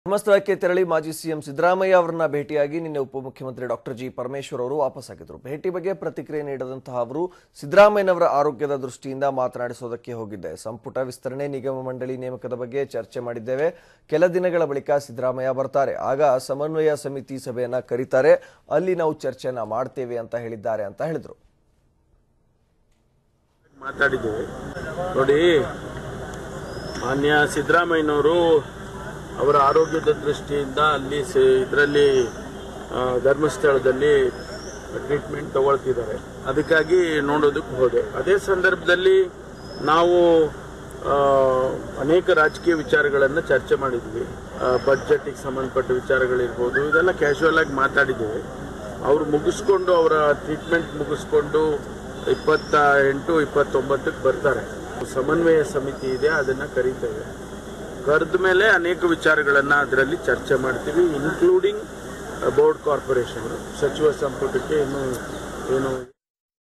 ಧರ್ಮಸ್ಥಳಕ್ಕೆ ತೆರಳಿ ಮಾಜಿ ಸಿಎಂ ಸಿದ್ದರಾಮಯ್ಯ ಅವರನ್ನ ಭೇಟಿಯಾಗಿ ನಿನ್ನೆ ಉಪಮುಖ್ಯಮಂತ್ರಿ ಡಾಕ್ಟರ್ ಜಿ ಪರಮೇಶ್ವರ್ ಅವರು ವಾಪಸ್ಸಾಗಿದ್ರು ಭೇಟಿ ಬಗ್ಗೆ ಪ್ರತಿಕ್ರಿಯೆ ನೀಡದಂತಹ ಅವರು ಸಿದ್ದರಾಮಯ್ಯನವರ ಆರೋಗ್ಯದ ದೃಷ್ಟಿಯಿಂದ ಮಾತನಾಡಿಸೋದಕ್ಕೆ ಹೋಗಿದ್ದೆ ಸಂಪುಟ ವಿಸ್ತರಣೆ ನಿಗಮ ಮಂಡಳಿ ನೇಮಕದ ಬಗ್ಗೆ ಚರ್ಚೆ ಮಾಡಿದ್ದೇವೆ ಕೆಲ ದಿನಗಳ ಬಳಿಕ ಸಿದ್ದರಾಮಯ್ಯ ಬರ್ತಾರೆ ಆಗ ಸಮನ್ವಯ ಸಮಿತಿ ಸಭೆಯನ್ನ ಕರೀತಾರೆ ಅಲ್ಲಿ ನಾವು ಚರ್ಚೆಯನ್ನ ಮಾಡ್ತೇವೆ ಅಂತ ಹೇಳಿದ್ದಾರೆ ಅಂತ ಹೇಳಿದ್ರು ಮಾತಾಡಿದ್ದೇವೆ ನೋಡಿ ಮಾನ್ಯ ಸಿದ್ದರಾಮಯ್ಯನವರು ಅವರ ಆರೋಗ್ಯದ ದೃಷ್ಟಿಯಿಂದ ಅಲ್ಲಿ ಇದರಲ್ಲಿ ಧರ್ಮಸ್ಥಳದಲ್ಲಿ ಟ್ರೀಟ್ಮೆಂಟ್ ತಗೊಳ್ತಿದ್ದಾರೆ ಅದಕ್ಕಾಗಿ ನೋಡೋದಕ್ಕೆ ಹೋದೆ ಅದೇ ಸಂದರ್ಭದಲ್ಲಿ ನಾವು ಆ, ಅನೇಕ ರಾಜಕೀಯ ವಿಚಾರಗಳನ್ನು ಚರ್ಚೆ ಮಾಡಿದ್ವಿ ಬಡ್ಜೆಟ್ಗೆ ಸಂಬಂಧಪಟ್ಟ ವಿಚಾರಗಳಿರ್ಬೋದು ಇದೆಲ್ಲ ಕ್ಯಾಶುವಲ್ ಆಗಿ ಮಾತಾಡಿದ್ದೇವೆ ಅವರು ಮುಗಿಸ್ಕೊಂಡು ಅವರ ಟ್ರೀಟ್ಮೆಂಟ್ ಮುಗಿಸ್ಕೊಂಡು ಇಪ್ಪತ್ತ ಎಂಟು ಇಪ್ಪತ್ತೊಂಬತ್ತಕ್ಕೆ ಬರ್ತಾರೆ ಸಮನ್ವಯ ಸಮಿತಿ ಇದೆ ಅದನ್ನ ಕರೀತೇವೆ ಕರೆದ ಮೇಲೆ ಅನೇಕ ವಿಚಾರಗಳನ್ನ ಅದರಲ್ಲಿ ಚರ್ಚೆ ಮಾಡ್ತೀವಿ ಇನ್ಕ್ಲೂಡಿಂಗ್ ಬೋರ್ಡ್ ಕಾರ್ಪೊರೇಷನ್ ಸಚಿವ ಸಂಪುಟಕ್ಕೆ ಏನು ಏನು